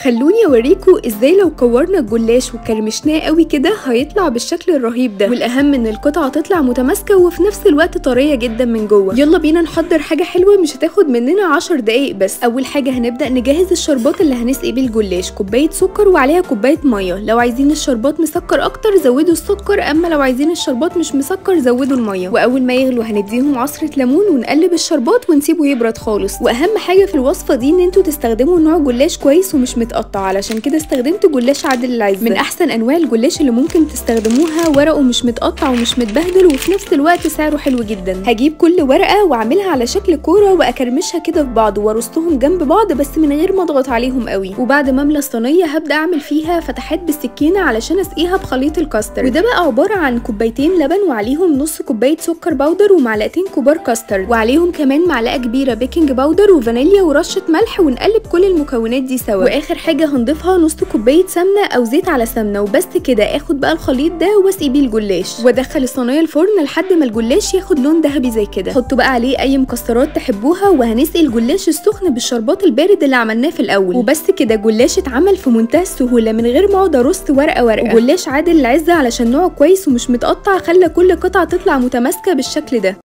خلوني اوريكم ازاي لو كورنا الجلاش وكرمشناه قوي كده هيطلع بالشكل الرهيب ده والاهم ان القطعه تطلع متماسكه وفي نفس الوقت طريه جدا من جوه يلا بينا نحضر حاجه حلوه مش هتاخد مننا 10 دقايق بس اول حاجه هنبدا نجهز الشربات اللي هنسقي بيه الجلاش كوبايه سكر وعليها كوبايه ميه لو عايزين الشربات مسكر اكتر زودوا السكر اما لو عايزين الشربات مش مسكر زودوا الميه واول ما يغلوا هنديهم عصره ليمون ونقلب الشربات ونسيبه يبرد خالص واهم حاجه في الوصفه دي ان انتوا تستخدموا نوع جلاش كويس ومش متقطع علشان كده استخدمت جلاش عادل العزة من احسن انواع الجلاش اللي ممكن تستخدموها ورقه مش متقطع ومش متبهدل وفي نفس الوقت سعره حلو جدا هجيب كل ورقه واعملها على شكل كوره واكرمشها كده في بعض وارصهم جنب بعض بس من غير ما اضغط عليهم قوي وبعد ما املى الصينيه هبدا اعمل فيها فتحات بالسكينه علشان اسقيها بخليط الكاستر وده بقى عباره عن كوبايتين لبن وعليهم نص كوبايه سكر باودر ومعلقتين كبار كاستر وعليهم كمان معلقه كبيره بيكنج باودر وفانيليا ورشه ملح ونقلب كل المكونات دي سوا واخر حاجه هنضيفها نص كوبايه سمنه او زيت على سمنه وبس كده اخد بقى الخليط ده واسقي بيه الجلاش وادخل الصينيه الفرن لحد ما الجلاش ياخد لون ذهبي زي كده حطوا بقى عليه اي مكسرات تحبوها وهنسقي الجلاش السخن بالشربات البارد اللي عملناه في الاول وبس كده جلاش اتعمل في منتهى السهوله من غير ما اقعد ارص ورقه ورقه وجلاش عادل العزه علشان نوعه كويس ومش متقطع خلى كل قطعه تطلع متماسكه بالشكل ده